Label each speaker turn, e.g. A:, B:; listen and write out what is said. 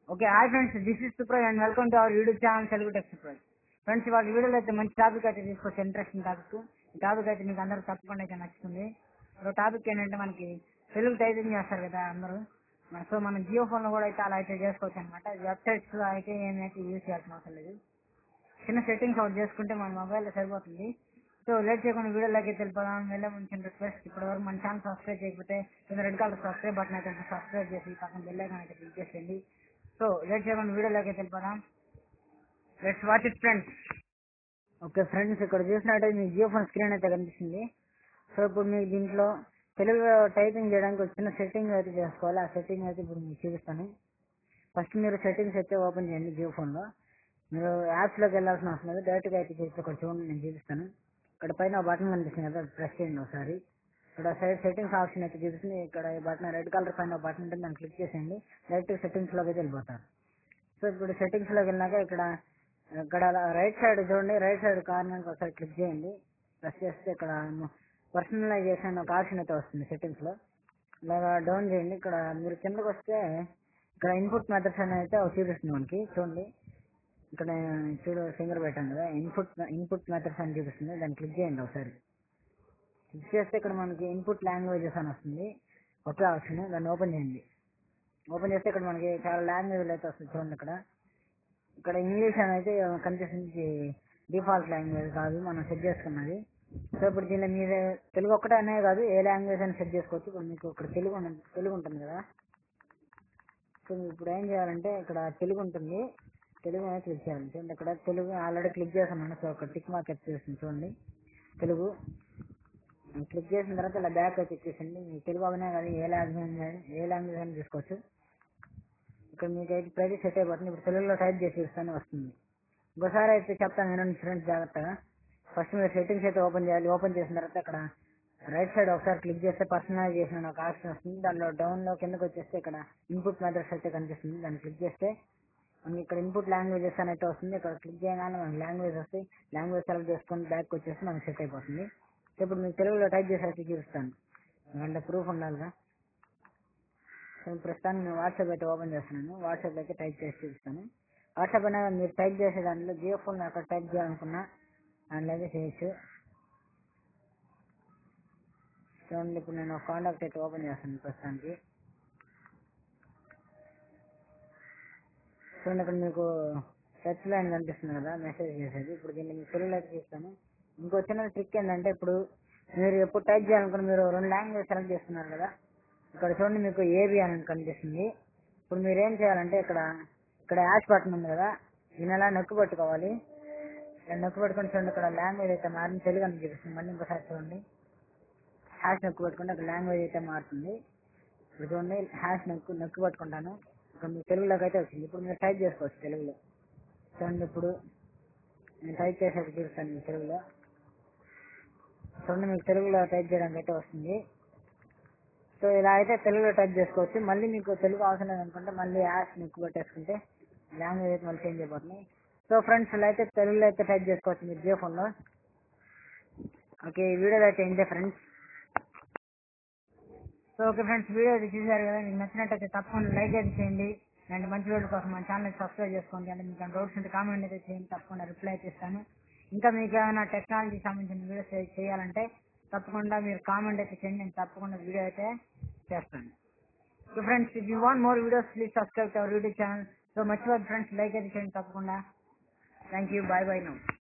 A: okay hi friends this is Supraj and welcome to our YouTube channel Telugu tech Supraj friends ఇవాళ వీడియోలో అయితే మంచి topic అయితే తీసుకొచ్చి ఇంట్రెస్టింగ్ టాపిక్ ఈ టాపిక్ అయితే మీకు అందరూ తప్పకుండా అయితే నచ్చుతుంది ఇప్పుడు టాపిక్ ఏంటంటే మనకి తెలుగు టైపింగ్ చేస్తారు కదా అందరూ మన సో మనం జియో ఫోన్ లో కూడా అయితే అలా అయితే చేసుకోవచ్చు అనమాట వెబ్సైట్స్ అయితే ఏమైతే యూజ్ చేయాల్సిన అవసరం లేదు చిన్న సెట్టింగ్స్ ఒకటి చేసుకుంటే మన మొబైల్లో సరిపోతుంది సో లేట్ చేయకుండా వీడియోలోకి అయితే వెళ్ళిపోదాం వెళ్ళే ముందు రిక్వెస్ట్ ఇప్పటి వరకు మన ఛానల్ సబ్స్క్రైబ్ చేయకపోతే కింద రెడ్ కలర్ సబ్స్క్రైబ్ బటన్ అయితే సబ్స్క్రైబ్ చేసి పక్కన బెల్ ఐకాన్ అయితే క్లిక్ చేసేయండి సో లేట్ చేయకుండా వీడియోలోకి అయితే వెళ్ళిపోదాం let's watch it friends okay friends ఇక్కడ చూసినట్టయితే మీ జియో ఫోన్ స్క్రీన్ అయితే కనిపిస్తుంది సో ఇప్పుడు మీకు దీంట్లో తెలుగు టైపింగ్ చేయడానికి ఒక చిన్న సెట్టింగ్ అయితే చేసుకోవాలి ఆ సెట్టింగ్ అయితే ఇప్పుడు మీకు చూపిస్తాను ఫస్ట్ మీరు సెట్టింగ్స్ అయితే ఓపెన్ చేయండి జియో ఫోన్లో మీరు యాప్స్లోకి వెళ్ళాల్సిన అవసరం లేదు డైరెక్ట్గా అయితే చేసి ఇక్కడ చూడండి నేను చూపిస్తాను ఇక్కడ పైన బటన్ కనిపిస్తుంది కదా అది ప్రెస్ చేయండి ఒకసారి ఇక్కడ సైడ్ సెట్టింగ్స్ ఆప్షన్ అయితే చూపిస్తుంది ఇక్కడ ఈ బటన్ రెడ్ కలర్ పైన బటన్ ఉంటుంది దాన్ని క్లిక్ చేసేయండి డైరెక్ట్ సెట్టింగ్స్లోకి అయితే వెళ్ళిపోతారు సో ఇప్పుడు సెట్టింగ్స్లోకి వెళ్ళినాక ఇక్కడ ఇక్కడ రైట్ సైడ్ చూడండి రైట్ సైడ్ కార్నర్ ఒకసారి క్లిక్ చేయండి ప్రెస్ చేస్తే ఇక్కడ పర్సనలైజేషన్ ఒక ఆప్షన్ అయితే వస్తుంది సెట్టింగ్స్ లో ఇలాగా డౌన్ చేయండి ఇక్కడ మీరు కిందకు వస్తే ఇక్కడ ఇన్పుట్ మెథడ్స్ అని అయితే ఒకటి చూపిస్తుంది మనకి చూడండి ఇక్కడ చూడు ఫింగర్ పెట్టాను కదా ఇన్పుట్ ఇన్పుట్ మెథడ్స్ అని చూపిస్తుంది దాన్ని క్లిక్ చేయండి ఒకసారి క్లిక్ చేస్తే ఇక్కడ మనకి ఇన్పుట్ లాంగ్వేజెస్ అని వస్తుంది ఒకే ఆప్షన్ దాన్ని ఓపెన్ చేయండి ఓపెన్ చేస్తే ఇక్కడ మనకి చాలా లాంగ్వేజ్లు అయితే వస్తుంది చూడండి ఇక్కడ ఇక్కడ ఇంగ్లీష్ అని అయితే కనిపిస్తుంది డిఫాల్ట్ లాంగ్వేజ్ కాదు మనం సెట్ చేసుకున్నది సో ఇప్పుడు దీనిలో మీరు తెలుగు ఒక్కటే అనే కాదు ఏ లాంగ్వేజ్ అని సెట్ చేసుకోవచ్చు ఇప్పుడు మీకు ఇక్కడ తెలుగు ఉంది- తెలుగు ఉంటుంది కదా సో మీరు ఇప్పుడు ఏం చేయాలంటే ఇక్కడ తెలుగు ఉంటుంది తెలుగు అనేది క్లిక్ చేయాలి చూడండి ఇక్కడ తెలుగు ఆల్రెడీ క్లిక్ చేస్తున్నాను సో ఇక్కడ టిక్ మార్క్ అయితే చేస్తుంది చూడండి తెలుగు క్లిక్ చేసిన తర్వాత ఇలా బ్యాక్ అయితే ఇచ్చేసండి మీకు తెలుగు అవనే కాదు ఏ లాంగ్వేజ్ ఏ లాంగ్వేజ్ అని తీసుకోవచ్చు ఇక్కడ మీకు అయితే ప్రతి సెట్ అయిపోతుంది ఇప్పుడు తెలుగులో టైప్ చేసి ఇస్తాను వస్తుంది ఇంకోసారి అయితే చెప్తాను వినండి ఫ్రెండ్స్ జాగ్రత్తగా ఫస్ట్ మీరు సెట్టింగ్స్ అయితే ఓపెన్ చేయాలి ఓపెన్ చేసిన తర్వాత అక్కడ రైట్ సైడ్ ఒకసారి క్లిక్ చేస్తే పర్సనలైజేషన్ అని ఒక ఆప్షన్ వస్తుంది దానిలో డౌన్ లో కిందకి వచ్చేస్తే ఇక్కడ ఇన్పుట్ మెథడ్స్ అయితే కనిపిస్తుంది దాన్ని క్లిక్ చేస్తే మనకి ఇక్కడ ఇన్పుట్ లాంగ్వేజెస్ అని అయితే వస్తుంది ఇక్కడ క్లిక్ చేయగానే మనకి లాంగ్వేజ్ వస్తాయి లాంగ్వేజ్ సెలెక్ట్ చేసుకొని బ్యాక్ వచ్చేసి మనకి సెట్ అయిపోతుంది సో ఇప్పుడు మీకు తెలుగులో టైప్ చేసి అయితే చూపిస్తాను అంటే ప్రూఫ్ ఉండాలిగా సో ప్రస్తుతానికి నేను వాట్సాప్ అయితే ఓపెన్ చేస్తున్నాను వాట్సాప్ అయితే టైప్ చేసి చూపిస్తాను వాట్సాప్ అయినా మీరు టైప్ చేసే దాంట్లో జియో ఫోన్ అక్కడ టైప్ చేయాలనుకున్నా దాంట్లో అయితే చేయొచ్చు చూడండి ఇప్పుడు నేను కాంటాక్ట్ అయితే ఓపెన్ చేస్తాను ప్రస్తుతానికి చూడండి ఇక్కడ మీకు టచ్ లైన్ కనిపిస్తుంది కదా మెసేజ్ చేసేది ఇప్పుడు దీన్ని మీకు తెలుగులో అయితే చూస్తాను ఇంకో చిన్న ట్రిక్ ఏంటంటే ఇప్పుడు మీరు ఎప్పుడు టైప్ చేయాలనుకున్న మీరు రెండు లాంగ్వేజ్ సెలెక్ట్ చేస్తున్నారు కదా ఇక్కడ చూడండి మీకు ఏబి అని కనిపిస్తుంది ఇప్పుడు మీరు ఏం చేయాలంటే ఇక్కడ ఇక్కడ యాష్ బటన్ ఉంది కదా దీని ఎలా నొక్కి పట్టుకోవాలి ఇలా నొక్కి పట్టుకొని చూడండి ఇక్కడ లాంగ్వేజ్ అయితే మారింది తెలుగు అని చూపిస్తుంది మళ్ళీ ఇంకోసారి చూడండి హ్యాష్ నొక్కి పట్టుకుంటే అక్కడ లాంగ్వేజ్ అయితే మారుతుంది ఇప్పుడు చూడండి హ్యాష్ నొక్కు నొక్కి పట్టుకుంటాను ఇక్కడ మీకు తెలుగులోకి అయితే వచ్చింది ఇప్పుడు మీరు టైప్ చేసుకోవచ్చు తెలుగులో చూడండి ఇప్పుడు నేను టైప్ చేసేది చూపిస్తాను మీకు తెలుగులో చూడండి మీకు తెలుగులో టైప్ చేయడానికి అయితే వస్తుంది సో ఇలా అయితే తెలుగులో టైప్ చేసుకోవచ్చు మళ్ళీ మీకు తెలుగు అవసరం లేదనుకుంటే మళ్ళీ యాష్ నొక్కి పెట్టేసుకుంటే లాంగ్వేజ్ అయితే మళ్ళీ చేంజ్ అయిపోతుంది సో ఫ్రెండ్స్ ఇలా అయితే తెలుగులో అయితే టైప్ చేసుకోవచ్చు మీరు జియో ఫోన్లో ఓకే ఈ వీడియో అయితే ఏంటే friends so okay friends video అయితే చూసారు కదా మీకు నచ్చినట్టయితే తప్పకుండా లైక్ అయితే చేయండి అండ్ మంచి వీడియో కోసం మన ఛానల్ సబ్స్క్రైబ్ చేసుకోండి అంటే మీకు డౌట్స్ ఉంటే కామెంట్ అయితే చేయండి తప్పకుండా రిప్లై అయితే ఇస్తాను ఇంకా మీకు ఏమైనా టెక్నాలజీ సంబంధించిన వీడియోస్ ఏ- చేయాలంటే తప్పకుండా మీరు కామెంట్ అయితే చేయండి నేను తప్పకుండా వీడియో అయితే చేస్తాను so friends if you want more videos please subscribe to our YouTube channel so మర్చిపోదు ఫ్రెండ్స్ లైక్ అయితే చేయండి తప్పకుండా thank you bye bye now